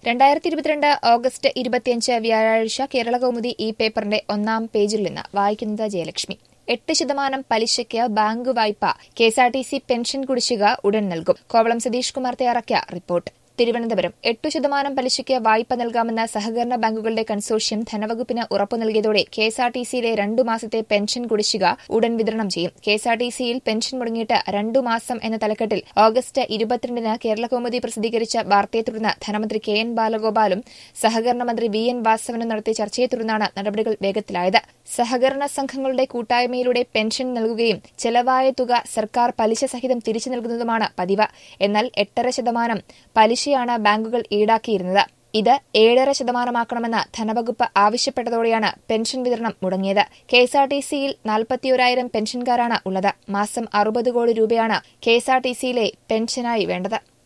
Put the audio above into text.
രണ്ടായിരത്തി ഇരുപത്തിരണ്ട് ഓഗസ്റ്റ് ഇരുപത്തിയഞ്ച് വ്യാഴാഴ്ച കേരള കൗമുദി ഈ പേപ്പറിന്റെ ഒന്നാം പേജിൽ നിന്ന് വായിക്കുന്നത് ജയലക്ഷ്മി എട്ട് ശതമാനം പലിശയ്ക്ക് ബാങ്ക് വായ്പ കെഎസ്ആർടിസി പെൻഷൻ കുടിശ്ശിക ഉടൻ നൽകും കോവളം സതീഷ് കുമാർ തയ്യാറാക്കിയ റിപ്പോർട്ട് തിരുവനന്തപുരം എട്ടു ശതമാനം പലിശയ്ക്ക് വായ്പ നൽകാമെന്ന സഹകരണ ബാങ്കുകളുടെ കൺസോർഷ്യം ധനവകുപ്പിന് ഉറപ്പു നൽകിയതോടെ കെഎസ്ആർടിസിയിലെ രണ്ടു മാസത്തെ പെൻഷൻ കുടിശ്ശിക ഉടൻ വിതരണം ചെയ്യും കെഎസ്ആർടിസിയിൽ പെൻഷൻ മുടങ്ങിയിട്ട് രണ്ടു മാസം എന്ന തലക്കെട്ടിൽ ഓഗസ്റ്റ് ഇരുപത്തിരണ്ടിന് കേരള കൗമുദി പ്രസിദ്ധീകരിച്ച വാർത്തയെ തുടർന്ന് ധനമന്ത്രി കെ എൻ ബാലഗോപാലും സഹകരണ മന്ത്രി വി എൻ വാസവനും നടത്തിയ ചർച്ചയെ തുടർന്നാണ് നടപടികൾ വേഗത്തിലായത് സഹകരണ സംഘങ്ങളുടെ കൂട്ടായ്മയിലൂടെ പെൻഷൻ നൽകുകയും ചെലവായ തുക സർക്കാർ പലിശ സഹിതം തിരിച്ചു നൽകുന്നതുമാണ് പതിവ് എന്നാൽ എട്ടര ശതമാനം പലിശയാണ് ബാങ്കുകൾ ഈടാക്കിയിരുന്നത് ഇത് ഏഴര ശതമാനമാക്കണമെന്ന് ധനവകുപ്പ് ആവശ്യപ്പെട്ടതോടെയാണ് പെൻഷൻ വിതരണം മുടങ്ങിയത് കെഎസ്ആർടിസിയിൽ നാൽപ്പത്തിയൊരായിരം പെൻഷൻകാരാണ് ഉള്ളത് മാസം അറുപത് കോടി രൂപയാണ് കെഎസ്ആർടിസിയിലെ പെൻഷനായി വേണ്ടത്